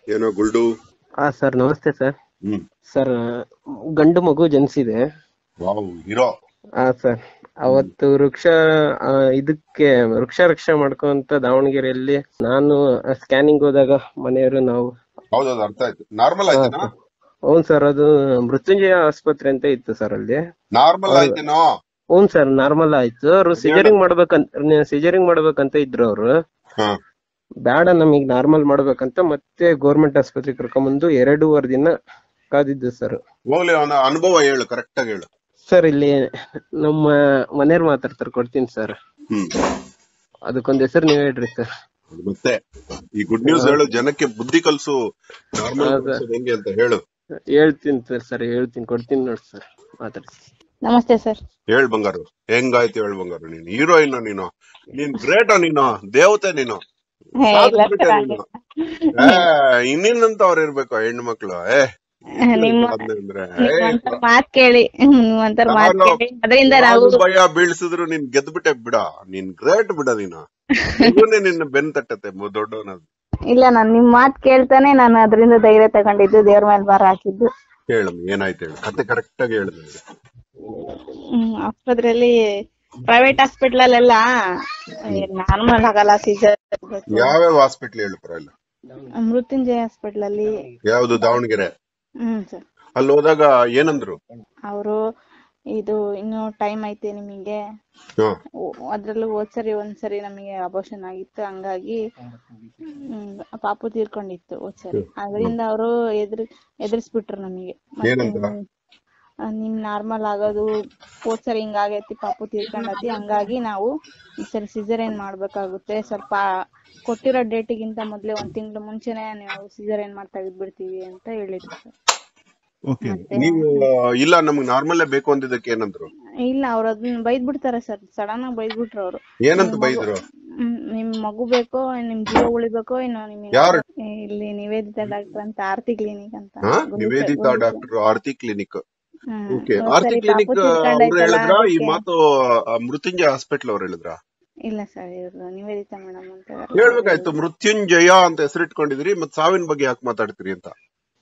ಏನೋ ಗುಲ್ಡು ಹಾ ಸರ್ ನಮಸ್ತೆ ಸರ್ ಹ್ಮ್ ಸರ್ ಗಂಡು ಮಗು ಜನಿಸಿದೆ ವಾವ್ ಹೀರೋ ಹಾ ಸರ್ ಅವತ್ತು ವೃಕ್ಷ ಆ, ಇದಕ್ಕೆ ವೃಕ್ಷ ರಕ್ಷಾ ಮಾಡ್ಕೊಂತ ದಾವಣಗೆರೆಯಲ್ಲಿ ನಾನು ಸ್ಕ್ಯಾನಿಂಗ್ ಹೋದಾಗ ಮನೆಯವರು ನಾವು ಹೌದೌದು ಅರ್ಥ ಆಯ್ತು ನಾರ್ಮಲ್ ಆಯ್ತೇನೋ ಹೌನ್ ಸರ್ ಅದು ಮೃತ್ಯುಂಜಯ ಆಸ್ಪತ್ರೆ ಅಂತ ಇತ್ತು ಸರ್ ಅಲ್ಲಿ ನಾರ್ಮಲ್ ಆಯ್ತೇನೋ ಹ್ಞೂ ಸರ್ ನಾರ್ಮಲ್ ಆಯ್ತು ಅವ್ರು ಸಿಜರಿಂಗ್ ಮಾಡ್ಬೇಕಂತ ಸಿಜರಿಂಗ್ ಮಾಡ್ಬೇಕಂತ ಇದ್ರು ಅವ್ರು ಹಾ ಬೇಡ ನಮಗ್ ನಾರ್ಮಲ್ ಮಾಡ್ಬೇಕಂತ ಮತ್ತೆ ಗೌರ್ಮೆಂಟ್ ಆಸ್ಪತ್ರೆಗೆ ಕರ್ಕೊಂಬಂದು ಎರಡೂವರೆ ದಿನ ಕಾದಿದ್ದು ಸರ್ ಹೋಗ್ಲಿ ಅವನ ಅನುಭವ ಹೇಳು ಕರೆಕ್ಟ್ ಆಗಿ ಹೇಳು ಸರ್ ಇಲ್ಲಿ ನಮ್ಮ ಮನೆಯವ್ರು ಮಾತಾಡ್ತಾರೆ ಕೊಡ್ತೀನಿ ಸರ್ ಹ್ಮ್ ಅದಕ್ಕೊಂದ್ ಹೆಸರು ನೀವ್ ಹೇಳ್ರಿ ಸರ್ ಅದು ಮತ್ತೆ ಈ ಗುಡ್ ನ್ಯೂಸ್ ಹೇಳು ಜನಕ್ಕೆ ಬುದ್ಧಿ ಕಲ್ಸು ನಾರ್ಮಲ್ ಹೌದಾ? ಹೆಂಗೆ ಅಂತ ಹೇಳು ಹೇಳ್ತೀನಿ ಸರ್ ಸರ್ ಹೇಳ್ತೀನಿ ಕೊಡ್ತೀನಿ ನೋಡಿ ಸರ್ ಮಾತಾಡಿ ನಮಸ್ತೆ ಸರ್ ಹೇಳ್ ಬಂಗಾರು ಹೆಂಗಾಯ್ತು ಹೇಳ್ ಬಂಗಾರು ನೀನು ಹೀರೋಯಿನ್ ನೀನು ನೀನ್ ಗ್ರೇಟ್ ನೀನು ದೇವತೆ ನೀನು ಹೇ, ಇಲ್ಲ ಸಾಧಿಸ್ಬಿಟ್ಟೆ ಸರ್ ನೀನು ಏ, ಇನ್ನಿನ್ನಂತ ಅವ್ರು ಇರ್ಬೇಕು ಹೆಣ್ಣು ಮಕ್ಳು ಏ ನಿಮ್ಮ ಅಂದ್ರೆ ನಿಮ್ಮಂತರ ಮಾತ್ ಕೇಳಿ ನಿಮ್ಮಂತರ ಮಾತ್ ನಾನು- ಕೇಳಿ ಅದರಿಂದ ನಾವು ಯಾರು ಭಯ ಬೀಳ್ಸಿದ್ರು ನೀನ್ ಗೆದ್ಬಿಟ್ಟೆ ಬಿಡ ನೀನ್ ಗ್ರೇಟ್ ಬಿಡ ನೀನು ಮಗುನೇ ನಿನ್ನ ಬೆನ್ ತಟ್ಟತ್ತೆ ಮು- ದೊಡ್ಡವನದು ಇಲ್ಲ ನಾನು ನಿಮ್ ಮಾತ್ ಕೇಳ್ತಾನೆ ನಾನು ಅದರಿಂದ ಧೈರ್ಯ ತಗೊಂಡಿದ್ದು ದೇವ್ರ ಮೇಲೆ ಭಾರ ಹಾಕಿದ್ದು ಹೇಳು ಏನಾಯ್ತು ಹೇಳು ಕತೆ ಕರೆಕ್ಟ್ ಆಗಿ ಹೇಳು ನನಗೆ. ಹ್ಮ್ ಆಸ್ಪತ್ರೆಯಲ್ಲಿ ಪ್ರೈವೇಟ್ ಹಾಸ್ಪಿಟಲ್ ಅಲ್ಲೆಲ್ಲ ನಾರ್ಮಲ್ ಆಗಲ್ಲ ಸೀಸರ್ ಯಾವ್ಯಾವ ಹಾಸ್ಪಿಟ್ಲ್ ಹೇಳು ಪರವಾಗಿಲ್ಲ ಮೃತ್ಯುಂಜಯ ಹಾಸ್ಪಿಟಲ್ ಅಲ್ಲಿ ಯಾವ್ದು ದಾವಣಗೆರೆ ಹ್ಮ್ ಸರ್ ಅಲ್ಲಿ ಹೋದಾಗ ಏನಂದ್ರು ಅವರು ಇದು ಇನ್ನು ಟೈಮ್ ಐತೆ ನಿಮಗೆ ಹ್ಮ್ ಅದ್ರಲ್ಲೂ ಹೋದ್ಸರಿ ಒಂದ್ಸರಿ ನಮಗೆ ಅಬೋಷನ್ ಆಗಿತ್ತು ಹಂಗಾಗಿ ಹ್ಮ್, ಪಾಪು ತೀರ್ಕೊಂಡಿತ್ತು ಹೋದ್ಸರಿ ಅದರಿಂದ ಅವರು ಎದುರು ಎದುರಿಸ್ಬಿಟ್ರು ನಮಗೆ ಏನಂತ? ನಿಮ್ ನಾರ್ಮಲ್ ಆಗೋದು ಹೋದ್ಸರಿ ಹಿಂಗಾಗೈತಿ ಪಾಪು ತೀರ್ಕೊಂಡತಿ ಹಂಗಾಗಿ ನಾವು ಈ ಸರಿ ಸಿಸರೇನ್ ಮಾಡ್ಬೇಕಾಗುತ್ತೆ ಸ್ವಲ್ಪ ಕೊಟ್ಟಿರೋ ಡೇಟಿಗಿಂತ ಮೊದ್ಲೇ ಒಂದ್ ತಿಂಗಳು ಮುಂಚೆನೆ ನೀವು ಸಿಸರೇನ್ ಮಾಡಿ ತೆಗೆದ್ಬಿಡ್ತೀವಿ ಅಂತ ಹೇಳಿದ್ರು ಸರ್ ನೀವು ಇಲ್ಲ ನಮ್ಗ್ ನಾರ್ಮಲ್ಲೇ ಬೇಕು ಅಂದಿದ್ದಕ್ಕೆ ಏನಂದ್ರು ಇಲ್ಲ ಅವ್ರ ಅದನ್ನ ಬೈದ್ ಬಿಡ್ತಾರೆ ಸರ್ ಸಡನ್ ಆಗಿ ಬೈದ್ ಬಿಟ್ರು ಅವ್ರು ಏನಂತ ಬೈದ್ರು ಹ್ಮ್, ನಿಮ್ ಮಗು ಬೇಕೋ ನಿಮ್ ಜೀವ ಉಳಿಬೇಕೋ ಇನ್ನು ನಿಮಗೆ ಯಾರು? ಇಲ್ಲಿ ನಿವೇದಿತಾ ಡಾಕ್ಟರ್ ಅಂತ ಆರ್ತಿ ಕ್ಲಿನಿಕ್ ಅಂತ ಹಾ ಗುಂಡ್ಲುಪೇಟೆ- ನಿವೇದಿತಾ ಗುಂಡ್ಲುಪೇಟೆ. ಡಾಕ್ಟರ್ ಆರ್ತಿ ಕ್ಲಿನಿಕ್ ಹ್ಮ್. ಓಕೆ ಒಂದ್ ಆರ್ತಿ ಸರಿ ಕ್ಲಿನಿಕ್ ಪಾಪು ಅವ್ರು ತೀರ್ಕೊಂಡೈತಲ್ಲ ಹೇಳಿದ್ರ ಈ ಅದಕ್ಕೆ- ಮಾತು ಆ, ಮೃತ್ಯುಂಜಯ ಹಾಸ್ಪಿಟ್ಲ್ ಅವ್ರು ಹೇಳಿದ್ರ ಇಲ್ಲ ಸರ್ ಇವ್ರು ನಿವೇದಿತಾ ಮೇಡಮ್ ಅಂತ ಇದಾರೆ. ಹೇಳ್ಬೇಕಾಯ್ತು ಮೃತ್ಯುಂಜಯ ಅಂತ ಹೆಸರಿಟ್ಕೊಂಡಿದ್ರಿ ಮತ್ ಸಾವಿನ ಬಗ್ಗೆ ಯಾಕೆ ಮಾತಾಡ್ತೀರಿ ಅಂತ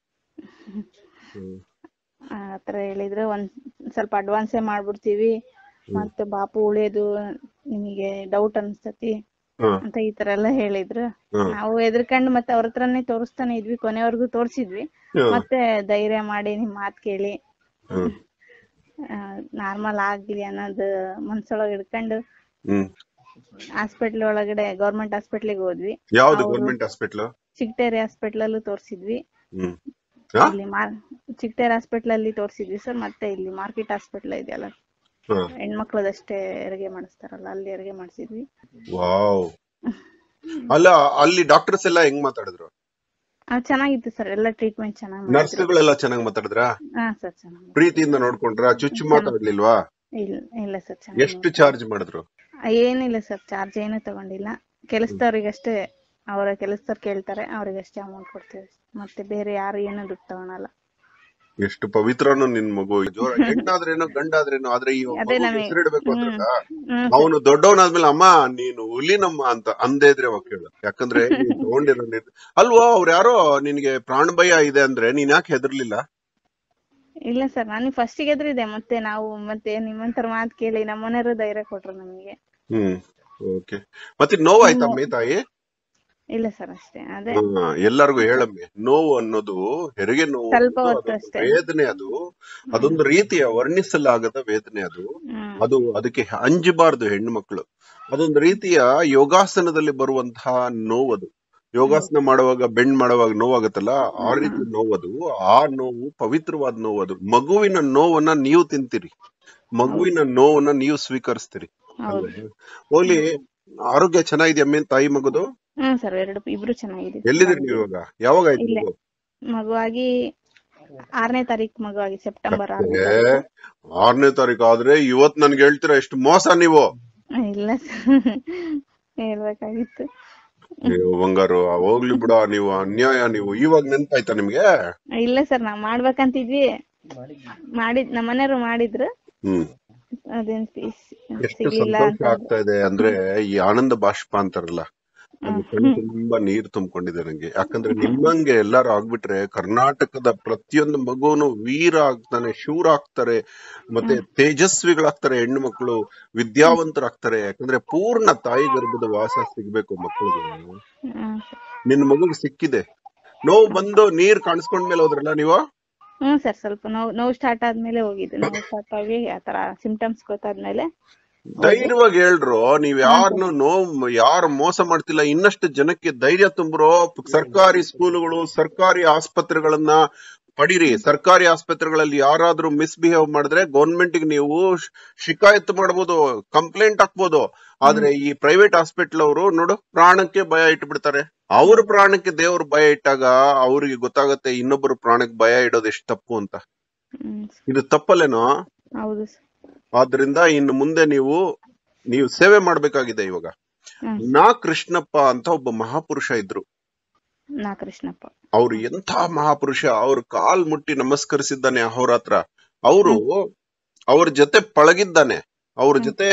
ಆ ತರ ಹೇಳಿದ್ರು ಒಂದ್ ಸ್ವಲ್ಪ ಅಡ್ವಾನ್ಸೇ ಮಾಡ್ಬಿಡ್ತೀವಿ ಮತ್ತೆ ಬಾಪು ಉಳಿಯೋದು ನಿಮಗೆ ಡೌಟ್ ಅನ್ಸ್ತತಿ ಹ್ಮ್ ಅಂತ ಈ ತರ ಎಲ್ಲ ಹೇಳಿದ್ರು ಹ್ಮ್ ನಾವು ಎದ್ರಕಂಡು ಮತ್ತೆ ಅವ್ರ ಹತ್ರನೇ ತೋರಿಸ್ತಾನೆ ಇದ್ವಿ ಕೊನೆವರೆಗೂ ತೋರ್ಸಿದ್ವಿ ಹ್ಮ್. ಮತ್ತೆ ಧೈರ್ಯ ಮಾಡಿ ನಿಮ್ ಮಾತ್ ಕೇಳಿ ಹ್ಮ್ ನಾರ್ಮಲ್ ಆಗ್ಲಿ ಅನ್ನೋದು ಮನ್ಸೊಳಗ್ ಇಡ್ಕೊಂಡು ಹ್ಮ್ ಹಾಸ್ಪಿಟ್ಲ್ ಒಳಗಡೆ ಗೌರ್ಮೆಂಟ್ ಹಾಸ್ಪಿಟ್ಲಿಗೆ ಹೋದ್ವಿ ಯಾವ್ದು ಅವ್ರು- ಗೌರ್ಮೆಂಟ್ ಹಾಸ್ಪಿಟ್ಲ್ ಚಿಕ್ಟೇರಿ ಹಾಸ್ಪಿಟ್ಲ್ ಅಲ್ಲೂ ತೋರ್ಸಿದ್ವಿ ಹ್ಮ್ ಹಾ? ಇಲ್ಲಿ ಮಾರ್ ಚಿಕ್ಟೇರಿ ಹಾಸ್ಪಿಟ್ಲ್ ಅಲ್ಲಿ ತೋರ್ಸಿದ್ವಿ ಸರ್ ಮತ್ತೆ ಇಲ್ಲಿ ಮಾರ್ಕೆಟ್ ಹಾಸ್ಪಿಟ್ಲ್ ಇದೆಯಲ್ಲ ಹ್ಮ್ ಹೆಣ್ಮಕ್ಳದಷ್ಟೇ ಹೆರಿಗೆ ಮಾಡಿಸ್ತಾರಲ್ಲ ಅಲ್ಲಿ ಹೆರಿಗೆ ಮಾಡಿಸಿದ್ವಿ ವಾವ್ ಅಲ್ಲ ಅಲ್ಲಿ ಡಾಕ್ಟರ್ಸ್ ಎಲ್ಲ ಹೆಂಗ್ ಮಾತಾಡಿದ್ರು ಅದು ಚೆನ್ನಾಗಿತ್ತು ಸರ್ ಎಲ್ಲ ಟ್ರೀಟ್ಮೆಂಟ್ ಚೆನ್ನಾಗಿ ಮಾಡಿದ್ರು ನರ್ಸ್ಗಳೆಲ್ಲ ಚೆನ್ನಾಗ್ ಮಾತಾಡಿದ್ರ ಹಾ ಸರ್ ಚೆನ್ನಾಗಿ ಪ್ರೀತಿಯಿಂದ ನೋಡ್ಕೊಂಡ್ರ ಚುಚ್ಚು ಮಾತಾಡ್ಲಿಲ್ವಾ ಇಲ್ಲ ಇಲ್ಲ ಸರ್ ಚೆನ್ನಾಗಿ ಎಷ್ಟು ಚಾರ್ಜ್ ಮಾಡಿದ್ರು ಏನಿಲ್ಲ ಸರ್ ಚಾರ್ಜ್ ಏನು ತಗೊಂಡಿಲ್ಲ ಕೆಲಸದವ್ರಿಗಷ್ಟೇ ಅವರ ಕೆಲಸದವ್ರು ಕೇಳ್ತಾರೆ ಅವ್ರಿಗಷ್ಟೇ ಅಮೌಂಟ್ ಕೊಡ್ತೀವಿ ಮತ್ತೆ ಬೇರೆ ಯಾರು ಏನು ದುಡ್ಡು ತಗೊಳಲ್ಲ ಎಷ್ಟು ಪವಿತ್ರನು ನಿನ್ ಮಗು ಜೋರ ಹೆಣ್ಣಾದ್ರೇನು ಗಂಡಾದ್ರೇನು ಆದ್ರೆ ಈ ಅದೇ ನಮಗೆ ಹೆಸರಿಡ್ಬೇಕು ಅಂದ್ರಲ್ಲ ಹ್ಮ್ ಅವನು ದೊಡ್ಡವನಾದ್ಮೇಲೆ ಅಮ್ಮ ನೀನು ಹುಲಿನಮ್ಮ ಅಂತ ಅಂದೇ ಇದ್ರೆ ಕೇಳು ಯಾಕಂದ್ರೆ ನೀನ್ ತಗೊಂಡಿರೋ ನಿರ್- ಅಲ್ವೋ ಅವ್ರು ಯಾರೋ ನಿನ್ಗೆ ಪ್ರಾಣ ಭಯ ಇದೆ ಅಂದ್ರೆ ನೀನ್ ಯಾಕೆ ಹೆದರ್ಲಿಲ್ಲ ಇಲ್ಲ ಸರ್ ನಾನು ಫಸ್ಟಿಗೆ ಎದ್ರಿದೆ ಮತ್ತೆ ನಾವು ಮತ್ತೆ ನಿಮ್ಮಂತರ ಮಾತು ಕೇಳಿ ನಮ್ಮನೆಯವರು ಧೈರ್ಯ ಕೊಟ್ರು ನಮಗೆ ಹ್ಮ್ ಓಕೆ ಮತ್ತೆ ನೋವಾಯ್ತಮ್ಮೆ ತಾಯಿ ಇಲ್ಲ ಸರ್ ಅಷ್ಟೇ ಅದೇ ಹಾ, ಎಲ್ಲರಿಗೂ ಹೇಳಮ್ಮೆ ನೋವು ಅನ್ನೋದು ಹೆರಿಗೆ ನೋವು ಸ್ವಲ್ಪ ಅನ್ನೋದು ಹೊತ್ತು ಅದೊಂದು ಅಷ್ಟೇ. ವೇದನೆ ಅದು ಅದೊಂದು ರೀತಿಯ ವರ್ಣಿಸಲಾಗದ ವೇದನೆ ಅದು ಹ್ಮ್ ಅದು ಅದಕ್ಕೆ ಅಂಜಬಾರ್ದು ಹೆಣ್ಣು ಮಕ್ಕಳು ಅದೊಂದು ರೀತಿಯ ಯೋಗಾಸನದಲ್ಲಿ ಬರುವಂತಹ ನೋವದು ಯೋಗಾಸನ ಮಾಡುವಾಗ ಬೆಂಡ್ ಮಾಡುವಾಗ ನೋವಾಗತ್ತಲ್ಲ ಆ ರೀತಿ ನೋವದು ಆ ನೋವು ಪವಿತ್ರವಾದ ನೋವದು ಮಗುವಿನ ನೋವನ್ನ ನೀವು ತಿಂತೀರಿ ಮಗುವಿನ ನೋವನ್ನ ನೀವು ಸ್ವೀಕರಿಸ್ತೀರಿ ಹೌದು ಅಲ್ವಾ? ಹೋಗ್ಲಿ ಆರೋಗ್ಯ ಚೆನ್ನಾಗಿದೆ ಅಮ್ಮೆ ತಾಯಿ ಮಗುದು ಹ್ಮ್ ಸರ್ ಎರಡು ಇಬ್ರು ಚೆನ್ನಾಗಿದೆ ಎಲ್ಲಿದ್ದೀರಿ ನೀವು ಇವಾಗ ಯಾವಾಗ ಆಯ್ತು ಇಲ್ಲೇ. ಮಗು? ಮಗುವಾಗಿ ಆರನೇ ತಾರೀಕು ಮಗುವಾಗಿ ಸೆಪ್ಟೆಂಬರ್ ಆರನೇ ಏ, ಆರನೇ ತಾರೀಕು ಆದ್ರೆ ಇವತ್ ನನ್ಗೆ ಹೇಳ್ತೀರಾ ಎಷ್ಟು ಮೋಸ ನೀವು ಇಲ್ಲ ಸರ್ ಹೇಳ್ಬೇಕಾಗಿತ್ತು ಅಯ್ಯೋ ಬಂಗಾರು ಹೋಗ್ಲಿ ಬಿಡ ನೀವು ಅನ್ಯಾಯ ನೀವು ಇವಾಗ ನೆನ್ಪಾಯ್ತಾ ನಿಮ್ಗೆ ಇಲ್ಲ ಸರ್ ನಾವ್ ಮಾಡ್ಬೇಕಂತಿದ್ವಿ ಮಾಡಿದ್ ನಮ್ಮ ಮನೆಯವ್ರು ಮಾಡಿದ್ರು ಹ್ಮ್ ಅದೇನ್ ಫೀಸ್ ಎಷ್ಟು ಸಿಗ್ಲಿಲ್ಲ ಸಂತೋಷ ಅಂತ ಆಗ್ತಾ ಇದೆ ಅಂದ್ರೆ ಈ ಆನಂದ ಬಾಷ್ಪ ಅಂತಾರಲ್ಲ ಅದು ಕಣ್ಣು ತುಂಬಾ ನೀರ್ ತುಂಬಿಕೊಂಡಿದೆ ನಂಗೆ ಯಾಕಂದ್ರೆ ನಿಮ್ಮಂಗೆ ಎಲ್ಲಾರು ಆಗ್ಬಿಟ್ರೆ ಕರ್ನಾಟಕದ ಪ್ರತಿಯೊಂದು ಮಗುನು ವೀರ ಆಗ್ತಾನೆ ಶೂರ ಆಗ್ತಾರೆ ಮತ್ತೆ ತೇಜಸ್ವಿಗಳಾಗ್ತಾರೆ ಹೆಣ್ಣು ಮಕ್ಕಳು ವಿದ್ಯಾವಂತರಾಗ್ತಾರೆ ಯಾಕಂದ್ರೆ ಪೂರ್ಣ ತಾಯಿ ಗರ್ಭದ ವಾಸ ಸಿಗ್ಬೇಕು ಮಕ್ಕಳಿಗೆ ಹ್ಮ್ ನಿನ್ ಮಗುಗ್ ಸಿಕ್ಕಿದೆ ನೋವು ಬಂದು ನೀರ್ ಕಾಣಿಸ್ಕೊಂಡ್ಮೇಲೆ ಹೋದ್ರಲ್ಲ ನೀವು ಹ್ಮ್ ಸರ್ ಸ್ವಲ್ಪ ನೋವು ನೋವು ಸ್ಟಾರ್ಟ್ ಆದ್ಮೇಲೆ ಹೋಗಿದ್ದು ನೋವು ಸ್ಟಾರ್ಟ್ ಆಗಿ ಆತರ ಸಿಂಪ್ಟಮ್ಸ್ ಗೊತ್ತಾದ್ಮೇಲೆ ಧೈರ್ಯವಾಗಿ ಹೇಳ್ರು ನೀವ್ ಯಾರನ್ನು ನೋವು ಯಾರು ಮೋಸ ಮಾಡ್ತಿಲ್ಲ ಇನ್ನಷ್ಟು ಜನಕ್ಕೆ ಧೈರ್ಯ ತುಂಬ್ರೋ ಸರ್ಕಾರಿ ಸ್ಕೂಲುಗಳು ಸರ್ಕಾರಿ ಆಸ್ಪತ್ರೆಗಳನ್ನ ಪಡೀರಿ ಸರ್ಕಾರಿ ಆಸ್ಪತ್ರೆಗಳಲ್ಲಿ ಯಾರಾದ್ರೂ ಮಿಸ್ಬಿಹೇವ್ ಮಾಡಿದ್ರೆ ಗೌರ್ಮೆಂಟ್ ಗೆ ನೀವು ಶ್- ಶಿಕಾಯತ್ ಮಾಡ್ಬೋದು ಕಂಪ್ಲೇಂಟ್ ಹಾಕ್ಬೋದು ಆದ್ರೆ ಈ ಪ್ರೈವೇಟ್ ಹಾಸ್ಪಿಟಲ್ ಅವರು ನೋಡು ಪ್ರಾಣಕ್ಕೆ ಭಯ ಇಟ್ಬಿಡ್ತಾರೆ ಅವ್ರ ಪ್ರಾಣಕ್ಕೆ ದೇವ್ರ ಭಯ ಇಟ್ಟಾಗ ಅವ್ರಿಗೆ ಗೊತ್ತಾಗತ್ತೆ ಇನ್ನೊಬ್ಬರು ಪ್ರಾಣಕ್ಕೆ ಭಯ ಇಡೋದು ಎಷ್ಟು ತಪ್ಪು ಅಂತ ಹ್ಮ್ ಇದು ತಪ್ಪಲ್ಲೇನೋ ಹೌದು ಸರ್ ಆದ್ರಿಂದ ಇನ್ನು ಮುಂದೆ ನೀವು ನೀವು ಸೇವೆ ಮಾಡ್ಬೇಕಾಗಿದೆ ಇವಾಗ ಹ್ಮ್ ನಾ ಕೃಷ್ಣಪ್ಪ ಅಂತ ಒಬ್ಬ ಮಹಾಪುರುಷ ಇದ್ರು ನಾ ಕೃಷ್ಣಪ್ಪ ಅವ್ರು ಎಂಥ ಮಹಾಪುರುಷ ಅವ್ರ ಕಾಲ್ ಮುಟ್ಟಿ ನಮಸ್ಕರಿಸಿದ್ದಾನೆ ಅಹೋರಾತ್ರ ಅವರು ಅವ್ರ ಜೊತೆ ಪಳಗಿದ್ದಾನೆ ಅವ್ರ ಜೊತೆ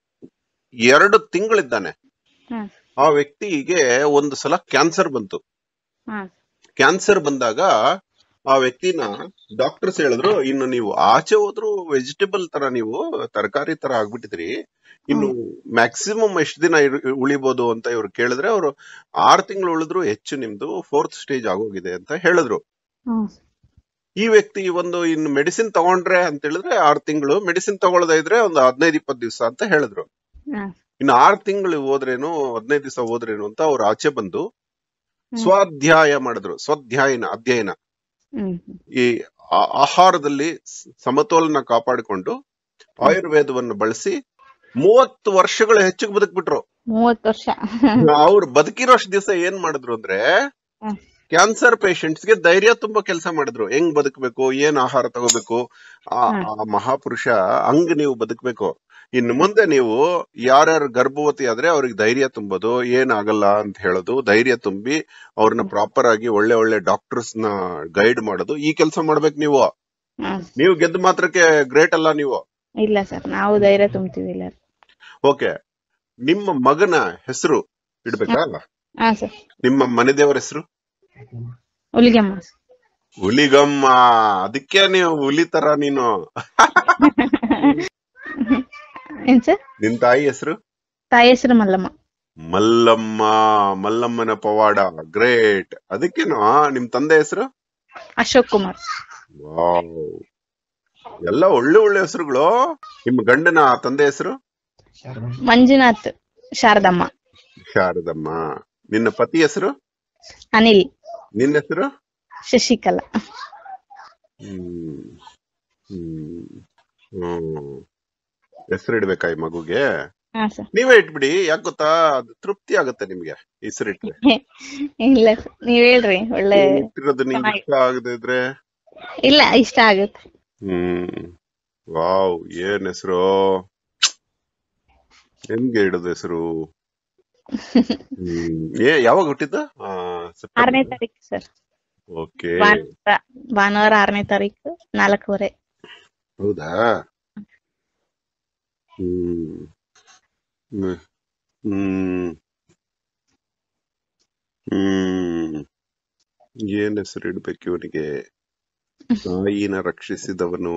ಎರಡು ತಿಂಗಳಿದ್ದಾನೆ ಹ್ಮ್ ಆ ವ್ಯಕ್ತಿಗೆ ಒಂದು ಸಲ ಕ್ಯಾನ್ಸರ್ ಬಂತು ಹಾ ಕ್ಯಾನ್ಸರ್ ಬಂದಾಗ ಆ ವ್ಯಕ್ತಿನ ಡಾಕ್ಟರ್ಸ್ ಹೇಳಿದ್ರು ಇನ್ನು ನೀವು ಆಚೆ ಹೋದ್ರು ವೆಜಿಟೇಬಲ್ ತರ ನೀವು ತರಕಾರಿ ತರ ಆಗ್ಬಿಟ್ಟಿದ್ರಿ ಇನ್ನು ಮ್ಯಾಕ್ಸಿಮಮ್ ಎಷ್ಟು ದಿನ ಇರ್- ಉಳಿಬೋದು ಅಂತ ಇವ್ರು ಕೇಳಿದ್ರೆ ಅವರು ಆರ್ ತಿಂಗಳು ಉಳಿದ್ರು ಹೆಚ್ಚು ನಿಮ್ದು ಫೋರ್ತ್ ಸ್ಟೇಜ್ ಆಗೋಗಿದೆ ಅಂತ ಹೇಳಿದ್ರು ಹ್ಮ್ ಈ ವ್ಯಕ್ತಿ ಒಂದು ಇನ್ನು ಮೆಡಿಸಿನ್ ತಗೊಂಡ್ರೆ ಅಂತ ಹೇಳಿದ್ರೆ ಆರ್ ತಿಂಗಳು ಮೆಡಿಸಿನ್ ತಗೊಳ್ಳದೇ ಇದ್ರೆ ಒಂದು ಹದಿನೈದು ಇಪ್ಪತ್ತು ದಿವಸ ಅಂತ ಹೇಳಿದ್ರು ಹಾ ಇನ್ನು ಆರ್ ತಿಂಗಳು ಹೋದ್ರೇನು ಹದಿನೈದು ದಿವಸ ಹೋದ್ರೇನು ಅಂತ ಅವ್ರು ಆಚೆ ಬಂದು ಹ್ಮ್. ಸ್ವಾಧ್ಯಾಯ ಮಾಡಿದ್ರು ಸ್ವಾಧ್ಯಾಯನ ಅಧ್ಯಯನ ಹ್ಮ್ ಈ ಆ- ಆಹಾರದಲ್ಲಿ ಸ- ಸಮತೋಲನ ಕಾಪಾಡಿಕೊಂಡು ಆಯುರ್ವೇದವನ್ನು ಬಳಸಿ ಮೂವತ್ತು ವರ್ಷಗಳು ಹೆಚ್ಚಿಗೆ ಬದುಕ್ಬಿಟ್ರು ಮೂವತ್ತು ವರ್ಷ ಅವ್ರು ಬದುಕಿರೋಷ್ಟು ದಿವಸ ಏನ್ ಮಾಡಿದ್ರು ಅಂದ್ರೆ ಹ್ಮ್. ಕ್ಯಾನ್ಸರ್ ಪೇಷಂಟ್ಸ್ ಗೆ ಧೈರ್ಯ ತುಂಬಾ ಕೆಲಸ ಮಾಡಿದ್ರು ಹೆಂಗ್ ಬದುಕಬೇಕು ಏನ್ ಆಹಾರ ತಗೋಬೇಕು ಆ ಹ್ಮ್. ಆ ಮಹಾಪುರುಷ ಹಂಗ್ ನೀವು ಬದುಕಬೇಕು ಇನ್ನು ಮುಂದೆ ನೀವು ಯಾರ್ಯಾರು ಗರ್ಭವತಿ ಆದ್ರೆ ಅವ್ರಿಗೆ ಧೈರ್ಯ ತುಂಬೋದು ಏನಾಗಲ್ಲ ಅಂತ ಹೇಳೋದು ಧೈರ್ಯ ತುಂಬಿ ಅವ್ರನ್ನ ಪ್ರಾಪರ್ ಆಗಿ ಒಳ್ಳೆ ಒಳ್ಳೆ ಡಾಕ್ಟರ್ಸ್ ನ ಗೈಡ್ ಮಾಡೋದು ಈ ಕೆಲಸ ಮಾಡ್ಬೇಕು ನೀವು ಹ್ಮ್ ನೀವು ಗೆದ್ದ ಮಾತ್ರಕ್ಕೆ ಗ್ರೇಟ್ ಅಲ್ಲ ನೀವು ಇಲ್ಲ ಸರ್ ನಾವು ಧೈರ್ಯ ತುಂಬ್ತೀವಿ ಇಲ್ಲ ಓಕೆ ನಿಮ್ಮ ಮಗನ ಹೆಸರು ಇಡ್ಬೇಕಾ ಹಾ ಸರ್ ನಿಮ್ಮ ಮನೆ ದೇವರ ಹೆಸರು ಹುಲಿಗೆಮ್ಮ ಹುಲಿಗಮ್ಮ ಅದಕ್ಕೆ ನೀವು ಹುಲಿ ತರ ನೀನು ಏನ್ ಸರ್ ನಿನ್ ತಾಯಿ ಹೆಸರು ತಾಯಿ ಹೆಸರು ಮಲ್ಲಮ್ಮ ಮಲ್ಲಮ್ಮ ಮಲ್ಲಮ್ಮನ ಪವಾಡ ಗ್ರೇಟ್ ಅದಕ್ಕೇನು ನಿಮ್ ತಂದೆ ಹೆಸರು ಅಶೋಕ್ ಕುಮಾರ್ ವಾವ್ ಎಲ್ಲ ಒಳ್ಳೆ ಒಳ್ಳೆ ಹೆಸರುಗಳು ನಿಮ್ಮ ಗಂಡನ ತಂದೆ ಹೆಸರು ಮಂಜುನಾಥ್ ಶಾರದಮ್ಮ ಶಾರದಮ್ಮ ನಿನ್ನ ಪತಿ ಹೆಸರು ಅನಿಲ್ ನಿನ್ನ ಹೆಸರು ಶಶಿಕಲಾ ಹ್ಮ್ ಹ್ಮ್ ಹ್ಮ್ ಹೆಸರು ಇಡ್ಬೇಕಾ ಈ ಮಗುಗೆ ಹಾ ಸರ್ ನೀವೇ ಇಟ್ಬಿಡಿ ಯಾಕೆ ಗೊತ್ತಾ ಅದು ತೃಪ್ತಿ ಆಗುತ್ತೆ ನಿಮ್ಗೆ ಹೆಸರಿಟ್ರೆ ಇಲ್ಲ sir. ನೀವ್ ಹೇಳ್ರಿ ಒಳ್ಳೆ ಇಟ್ಟಿರೋದು ನಿಮ್ಗೆ ಇಷ್ಟ ಆಗದೆ ಇದ್ರೆ ಇಲ್ಲ ಇಷ್ಟ ಆಗುತ್ತೆ ಹ್ಮ್ ವಾವ್ ಏನ್ ಹೆಸರು ಹೆಂಗೆ ಇಡೋದು ಹೆಸರು ಹ್ಮ್ ಏ ಯಾವಾಗ ಹುಟ್ಟಿದ್ದ ಆರನೇ ತಾರೀಕು ಸರ್ ಓಕೆ ಭಾನುವಾರ ಭಾನುವಾರ ಆರನೇ ತಾರೀಕು ನಾಲ್ಕೂವರೆ ಹೌದಾ ಹ್ಮ್ ಹ್ಮ್ ಹ್ಮ್ ಹ್ಮ್ ಏನ್ ಹೆಸರು ಇಡ್ಬೇಕು ಇವನಿಗೆ ತಾಯಿನ ರಕ್ಷಿಸಿದವನು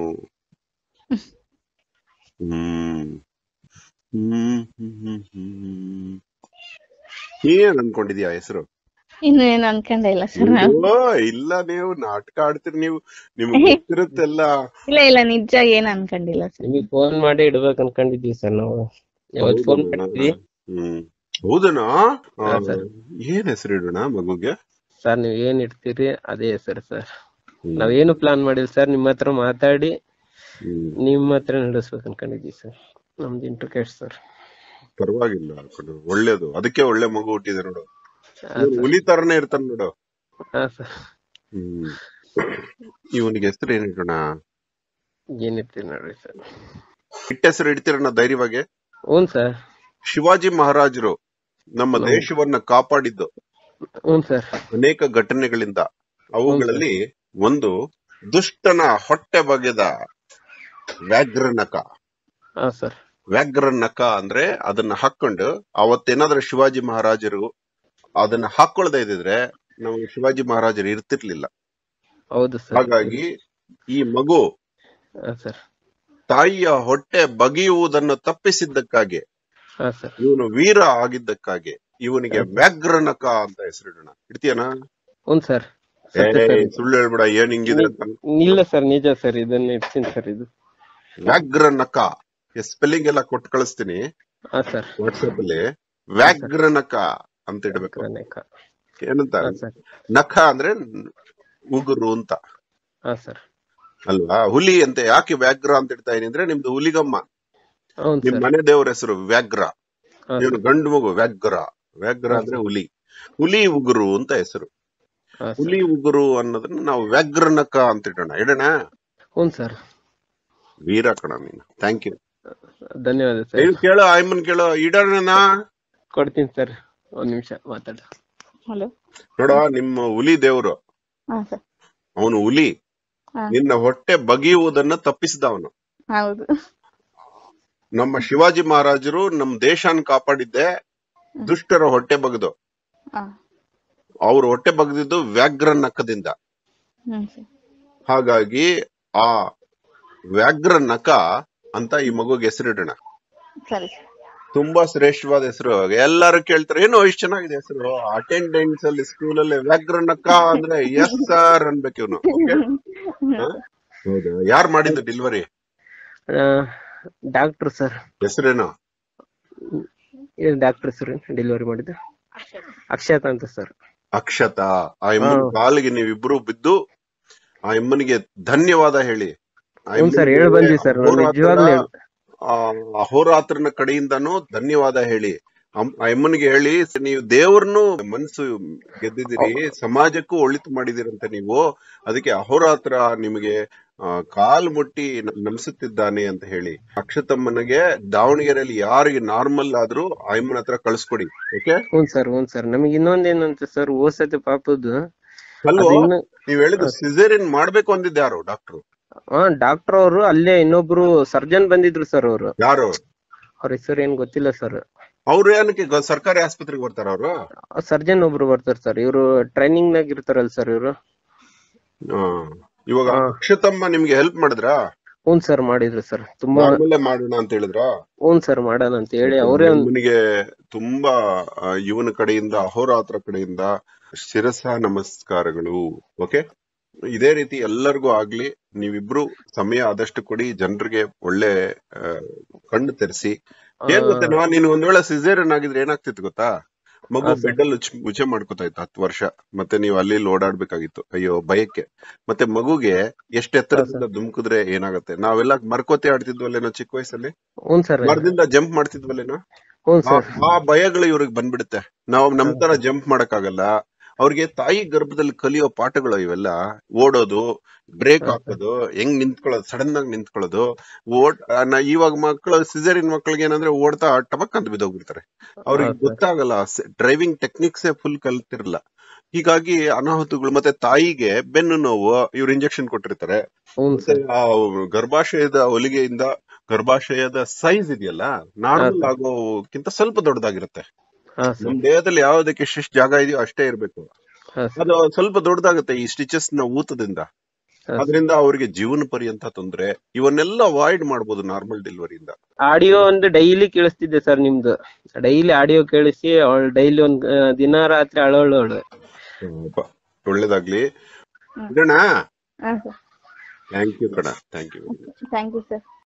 ಹ್ಮ್ ಹ್ಮ್ ಹ್ಮ್ ಹ್ಮ್ ಹ್ಮ್ ಏನ್ ಅನ್ಕೊಂಡಿದ್ಯಾ ಹೆಸರು ಇನ್ನು ಏನು ಅನ್ಕೊಂಡೆ ಇಲ್ಲ ಸರ್ ನಾವು ಅಯ್ಯೋ, ಇಲ್ಲ ನೀವು ನಾಟಕ ಆಡ್ತೀರಿ ನೀವು ನಿಮ್ಗೆ ಗೊತ್ತಿರುತ್ತೆಲ್ಲ ಇಲ್ಲ ಇಲ್ಲ ನಿಜ ಏನ್ ಅನ್ಕೊಂಡಿಲ್ಲ ಸರ್ ನಿಮಗೆ ಫೋನ್ ಮಾಡಿ ಇಡ್ಬೇಕು ಅನ್ಕೊಂಡಿದ್ವಿ ಸರ್ ನಾವು ಯಾವತ್ ಫೋನ್ ಮಾಡಿದ್ವಿ ಹ್ಮ್ ಹೌದನಾ ಆ, ಹಾ, sir. ಏನ್ ಹೆಸರು ಇಡೋಣ ಮಗುಗೆ ಸರ್ ನೀವ್ ಏನ್ ಇಡ್ತೀರಿ ಅದೇ ಹೆಸರು ಸರ್ ನಾವೇನು ಪ್ಲಾನ್ ಮಾಡಿಲ್ಲ ಸರ್ ನಿಮ್ಮ ಹತ್ರ ಮಾತಾಡಿ ಹ್ಮ್ ನಿಮ್ಮ ಹತ್ರ ನಡೆಸ್ಬೇಕು ಅನ್ಕೊಂಡಿದ್ವಿ ಸರ್ ನಮ್ದು ಇಂಟರ್ಕೇಟ್ ಸರ್ ಪರವಾಗಿಲ್ಲ ಕಣೋ, ಒಳ್ಳೇದು ಅದಕ್ಕೆ ಒಳ್ಳೆ ಮಗು ಹುಟ್ಟಿದೆ ನೋಡು ಹಾ ಇವ್ನು ಸರ್ ಹುಲಿ ತರನೇ ಇರ್ತಾನೆ ನೋಡು ಹಾ ಸರ್ ಹ್ಮ್ ಇವನಿಗೆ ಹೆಸರು ಏನ್ ಇಡೋಣ ಏನ್ ಇರ್ತೀರಿ ನೋಡ್ರಿ ಸರ್ ಇಟ್ಟ ಹೆಸರು ಇಡ್ತೀರಣ್ಣ ಧೈರ್ಯವಾಗಿ ಹ್ಞೂ ಸರ್ ಶಿವಾಜಿ ಮಹಾರಾಜರು ನಮ್ಮ ಹ್ಮ್. ದೇಶವನ್ನ ಕಾಪಾಡಿದ್ದು ಹ್ಞೂ ಸರ್ ಅನೇಕ ಘಟನೆಗಳಿಂದ ಅವುಗಳಲ್ಲಿ ಒಂದು ದುಷ್ಟನ ಹೊಟ್ಟೆ ಬಗೆದ ವ್ಯಾಘ್ರನಕ ಹಾ ಸರ್ ವ್ಯಾಘ್ರನಕ ಅಂದ್ರೆ ಅದನ್ನ ಹಾಕೊಂಡು ಅವತ್ತೇನಾದ್ರೂ ಶಿವಾಜಿ ಮಹಾರಾಜರು ಅದನ್ನ ಹಾಕೊಳ್ದೇ ಇದ್ದಿದ್ರೆ ನಮಗೆ ಶಿವಾಜಿ ಮಹಾರಾಜರು ಇರ್ತಿರ್ಲಿಲ್ಲ ಹೌದು ಸರ್ ಹಾಗಾಗಿ ಈ ಮಗು ಹಾ ಸರ್ ತಾಯಿಯ ಹೊಟ್ಟೆ ಬಗೆಯುವುದನ್ನು ತಪ್ಪಿಸಿದ್ದಕ್ಕಾಗಿ ಹಾ ಸರ್ ಇವನು ವೀರ ಆಗಿದ್ದಕ್ಕಾಗಿ ಇವನಿಗೆ ವ್ಯಾಘ್ರನಕ ಅಂತ ಹೆಸರಿಡೋಣ ಇಡ್ತೀಯನಾ ಹ್ಞೂ ಸರ್ ಏ ಸತ್ಯ ಸರ್ ಸುಳ್ಳು ಹೇಳ್ಬೇಡ ಏನ್ ಹಿಂಗಿದೆ ಅಂತ ಇಲ್ಲ ಸರ್ ನಿಜ ಸರ್ ಇದನ್ನ ಇಡ್ತೀನಿ ಸರ್ ಇದು ವ್ಯಾಘ್ರನಕ ಸ್ಪೆಲ್ಲಿಂಗ್ ಎಲ್ಲ ಕೊಟ್ಟು ಕಳಿಸ್ತೀನಿ ಹಾ ಸರ್ ವಾಟ್ಸ್ಆಪ್ ಅಲ್ಲಿ ವ್ಯಾಘ್ರನಕ ಅಂತ ಇಡ್ಬೇಕು ಕ್ರನೇಕ ಏನಂತ ಹಾ ಸರ್ ನಖ ಅಂದ್ರೆ ಉಗುರು ಅಂತ ಹಾ ಸರ್ ಅಲ್ವಾ ಹುಲಿ ಅಂತ ಯಾಕೆ ವ್ಯಾಘ್ರ ಅಂತ ಇಡ್ತಾ ಇದೀನಿ ಅಂದ್ರೆ ನಿಮ್ದು ಹುಲಿಗಮ್ಮ ಹೌದು ನಿಮ್ ಸರ್ ಮನೆ ದೇವರ ಹೆಸರು ವ್ಯಾಘ್ರ ಹಾ ಇವನು ಗಂಡು ಮಗು ವ್ಯಾಘ್ರ ವ್ಯಾಘ್ರ ಅಂದ್ರೆ ಹುಲಿ ಹುಲಿ ಉಗುರು ಅಂತ ಹೆಸರು ಹಾ ಸರ್ ಹುಲಿ ಉಗುರು ಅನ್ನೋದನ್ನ ನಾವು ವ್ಯಾಘ್ರನಕ ಅಂತ ಇಡೋಣ ಇಡೋಣ ಹ್ಞೂ ಸರ್ ವೀರ ಕಣ ನೀನು ಥ್ಯಾಂಕ್ ಯು ಧನ್ಯವಾದ ಸರ್ ನೀವು ಕೇಳೋ ಆಯ್ಮನ್ ಕೇಳೋ ಇಡೋಣ ಕೊಡ್ತೀನಿ ಸರ್ ಒಂದ್ ನಿಮಿಷ ಮಾತಾಡ ಹಲೋ ನೋಡ ನಿಮ್ಮ ಹುಲಿ ದೇವ್ರು ಹಾ ಸರ್ ಅವನು ಹುಲಿ ಹಾ ನಿನ್ನ ಹೊಟ್ಟೆ ಬಗೆಯುವುದನ್ನ ತಪ್ಪಿಸಿದ ಅವನು ಹೌದು ನಮ್ಮ ಶಿವಾಜಿ ಮಹಾರಾಜರು ನಮ್ ದೇಶನ ಕಾಪಾಡಿದ್ದೆ ದುಷ್ಟರ ಹೊಟ್ಟೆ ಬಗ್ದು ಹಾ ಅವ್ರ ಹೊಟ್ಟೆ ಬಗ್ದಿದ್ದು ವ್ಯಾಘ್ರ ನಖದಿಂದ ಹ್ಮ್ ಸರ್ ಹಾಗಾಗಿ ಆ ವ್ಯಾಘ್ರ ನಖ ಅಂತ ಈ ಮಗುಗೆ ಹೆಸರಿಡೋಣ ಸರಿ ಸರ್ ತುಂಬಾ ಶ್ರೇಷ್ಠವಾದ ಹೆಸರು ಎಲ್ಲಾರು ಕೇಳ್ತಾರೆ ಏನೋ ಇಷ್ಟು ಚೆನ್ನಾಗಿದೆ ಹೆಸರು ಅಟೆಂಡೆನ್ಸ್ ಅಲ್ಲಿ ಸ್ಕೂಲ್ ಅಲ್ಲಿ ವ್ಯಾಘ್ರ ನಖ ಅಂದ್ರೆ ಎಸ್ ಸರ್ ಅನ್ಬೇಕು ಇವನು ಹೌದು ಯಾರು ಮಾಡಿದ್ದು ಡೆಲಿವರಿ ಡಾಕ್ಟರ್ ಸರ್ ಹೆಸರೇನು ಏನು ಡಾಕ್ಟರ್ ಸರ್ ಡೆಲಿವರಿ ಮಾಡಿದ್ದು ಅಕ್ಷತಾ ಅಂತ ಸರ್ ಅಕ್ಷತಾ ಆ ಎಮ್ಮನ ಹಾ. ಕಾಲಿಗೆ ನೀವಿಬ್ರು ಬಿದ್ದು ಆ ಎಮ್ಮನಿಗೆ ಧನ್ಯವಾದ ಹೇಳಿ ಆ ಹ್ಞೂ ಸರ್ ಎಮ್ಮನಿಗೆ ಹೇಳಿ ಬಂದ್ವಿ ಸರ್ ಅಹೋರಾತ್ರ- ನಿಜವಾಗ್ಲೂ ಹೇಳಿ ಆ ಅಹೋರಾತ್ರನ ಕಡೆಯಿಂದನೂ ಧನ್ಯವಾದ ಹೇಳಿ ಅಮ್- ಆ ಎಮ್ಮನಿಗೆ ಹೇಳಿ ನೀವು ದೇವ್ರನ್ನು ಮನಸ್ಸು ಗೆದ್ದಿದ್ದೀರಿ ಸಮಾಜಕ್ಕೂ ಒಳಿತು ಮಾಡಿದಿರಂತೆ ನೀವು ಅದಕ್ಕೆ ಅಹೋರಾತ್ರ ನಿಮಗೆ ಆ, ಕಾಲ್ ಮುಟ್ಟಿ ನ- ನಮಿಸುತ್ತಿದ್ದಾನೆ ಅಂತ ಹೇಳಿ ಅಕ್ಷತಮ್ಮನಿಗೆ ದಾವಣಗೆರೆಯಲ್ಲಿ ಯಾರಿಗೆ ನಾರ್ಮಲ್ ಆದ್ರೂ ಆ ಎಮ್ಮನ ಹತ್ರ ಕಳ್ಸ್ಕೊಡಿ ಓಕೆ ಹ್ಞೂ ಸರ್ ಹ್ಞೂ ಸರ್ ನಮಗೆ ಇನ್ನೊಂದೇನಂತ ಸರ್ ಓಸತಿ ಪಾಪದ್ದು ಅಲ್ವೋ ಅದು ಇನ್ನು ನೀವ್ ಹೇಳಿದ್ದು ಸಿಸೇರಿಯನ್ ಮಾಡ್ಬೇಕು ಅಂದಿದ್ದು ಯಾರು ಡಾಕ್ಟ್ರು ಹಾ ಡಾಕ್ಟರ್ ಅವರು ಅಲ್ಲೇ ಇನ್ನೊಬ್ರು ಸರ್ಜನ್ ಬಂದಿದ್ರು ಸರ್ ಅವರು ಯಾರು ಅವ್ರ ಹೆಸರು ಏನ್ ಗೊತ್ತಿಲ್ಲ ಸರ್ ಅವ್ರು ಏನಕ್ಕೆ ಗ- ಸರ್ಕಾರಿ ಆಸ್ಪತ್ರೆಗೆ ಬರ್ತಾರ ಅವರು ಸರ್ಜನ್ ಒಬ್ರು ಬರ್ತಾರೆ ಸರ್ ಇವರು ಟ್ರೈನಿಂಗ್ ನಾಗ ಇರ್ತಾರಲ್ಲ ಸರ್ ಇವರು ಇವಾಗ ಹಾ. ಅಕ್ಷತಮ್ಮ ನಿಮ್ಗೆ ಹೆಲ್ಪ್ ಮಾಡಿದ್ರಾ ಹ್ಞೂ ಸರ್ ಮಾಡಿದ್ರು ಸರ್ ತುಂಬಾ ಆಮೇಲೆ ಮಾಡೋಣ ಅಂತ ಹೇಳಿದ್ರ ಹ್ಞೂ ಸರ್ ಮಾಡೋಣ ಅಂತ ಹೇಳಿ ಅವರೇ ನಿಮಗೆ ತುಂಬಾ ಆ, ಇವನ ಕಡೆಯಿಂದ ಅಹೋರಾತ್ರ ಕಡೆಯಿಂದ ಶಿರಸ ನಮಸ್ಕಾರಗಳು ಓಕೆ ಇದೇ ರೀತಿ ಎಲ್ಲರಿಗೂ ಆಗ್ಲಿ ನೀವಿಬ್ರು ಸಮಯ ಆದಷ್ಟು ಕೊಡಿ ಜನರಿಗೆ ಒಳ್ಳೆ ಆ, ಕಣ್ಣು ತೆರೆಸಿ ಏನ್ ಗೊತ್ತೇನೋ ನೀನು ಒಂದ್ ವೇಳೆ ಸಿಸೇರಿಯನ್ ಆಗಿದ್ರೆ ಏನಾಗ್ತಿತ್ತು ಗೊತ್ತಾ ಮಗು ಹಾ, sir. ಬೆಡ್ ಅಲ್ಲಿ ಉಚ್- ಉಚೆ ಮಾಡ್ಕೋತಾ ಇತ್ತು ಹತ್ತು ವರ್ಷ ಮತ್ತೆ ನೀವು ಅಲ್ಲಿ ಇಲ್ಲಿ ಓಡಾಡ್ಬೇಕಾಗಿತ್ತು ಅಯ್ಯೋ ಭಯಕ್ಕೆ ಮತ್ತೆ ಮಗುಗೆ ಎಷ್ಟ್ ಎತ್ತರದಿಂದ ಧುಮುಕಿದ್ರೆ ಏನಾಗುತ್ತೆ ನಾವೆಲ್ಲ ಮರ್ಕೋತಿ ಆಡ್ತಿದ್ವಲ್ಲೇನೋ ಚಿಕ್ಕ ವಯಸ್ಸಲ್ಲಿ ಹ್ಞೂ ಸರ್ ಮರದಿಂದ ಜಂಪ್ ಮಾಡ್ತಿದ್ವಲ್ಲೇನೋ ಹ್ಞೂ ಆ ಸರ್ ಆ ಭಯಗಳು ಇವ್ರಿಗೆ ಬಂದ್ಬಿಡುತ್ತೆ ನಾವು ನಮ್ ತರ ಜಂಪ್ ಮಾಡಕ್ಕಾಗಲ್ಲ ಅವ್ರಿಗೆ ತಾಯಿ ಗರ್ಭದಲ್ಲಿ ಕಲಿಯೋ ಪಾಠಗಳು ಇವೆಲ್ಲ ಓಡೋದು ಬ್ರೇಕ್ ಹಾಕೋದು ಹೆಂಗ್ ನಿಂತ್ಕೊಳ್ಳೋದು ಸಡನ್ ಆಗಿ ನಿಂತ್ಕೊಳ್ಳೋದು ಓಡ್ ಆ, ನಾ ಇವಾಗ ಮಕ್ಕಳು ಸಿಸೇರಿಯನ್ ಮಕ್ಕಳಿಗೆ ಏನಂದ್ರೆ ಓಡ್ತಾ ಟಬಕ್ ಅಂತ ಬಿದ್ದೋಗ್ಬಿಡ್ತಾರೆ ಅವ್ರಿಗೆ ಹೌದು sir. ಗೊತ್ತಾಗಲ್ಲ ಡ್ರೈವಿಂಗ್ ಟೆಕ್ನಿಕ್ಸೇ ಫುಲ್ ಕಲ್ತಿರಲ್ಲ ಹೀಗಾಗಿ ಅನಾಹುತಗಳು ಮತ್ತೆ ತಾಯಿಗೆ ಬೆನ್ನು ನೋವು ಇವ್ರು ಇಂಜೆಕ್ಷನ್ ಕೊಟ್ಟಿರ್ತಾರೆ ಹ್ಞೂ ಮತ್ತೆ ಸರ್ ಆ ಗರ್ಭಾಶಯದ ಹೊಲಿಗೆಯಿಂದ ಗರ್ಭಾಶಯದ ಸೈಜ್ ಇದೆಯಲ್ಲ ನಾರ್ಮಲ್ ಹಾ, sir. ಆಗೋಕ್ಕಿಂತ ಸ್ವಲ್ಪ ದೊಡ್ಡದಾಗಿರುತ್ತೆ ಹಾ ನಮ್ ಸರ್ ದೇಹದಲ್ಲಿ ಯಾವ್ದಕ್ಕೆ ಎಷ್ಟೆಷ್ಟು ಜಾಗ ಇದೆಯೋ ಅಷ್ಟೇ ಇರ್ಬೇಕು ಹಾ ಸರ್ ಅದು ಸ್ವಲ್ಪ ದೊಡ್ಡದಾಗುತ್ತೆ ಈ ಸ್ಟಿಚಸ್ ನ ಊತದಿಂದ ಹಾ ಅದರಿಂದ ಅವರಿಗೆ ಜೀವನ ಪರ್ಯಂತ ತೊಂದ್ರೆ ಇವನ್ನೆಲ್ಲ ಅವಾಯ್ಡ್ ಮಾಡ್ಬೋದು ನಾರ್ಮಲ್ ಡೆಲಿವರಿಯಿಂದ ಆಡಿಯೋ ಒಂದು ಡೈಲಿ ಕೇಳಿಸ್ತಿದ್ದೆ ಸರ್ ನಿಮ್ದು ಡೈಲಿ ಆಡಿಯೋ ಕೇಳಿಸಿ ಅವಳು ಡೈಲಿ ಒಂದ್ ಆ, ದಿನ ರಾತ್ರಿ ಅಳೋಳು ಅವಳು ಒಳ್ಳೇದಾಗ್ಲಿ ಹ್ಮ್. ಇಡೋಣ ಹಾ ಸರ್ ಥ್ಯಾಂಕ್ ಯು ಕಣ thank you thank you sir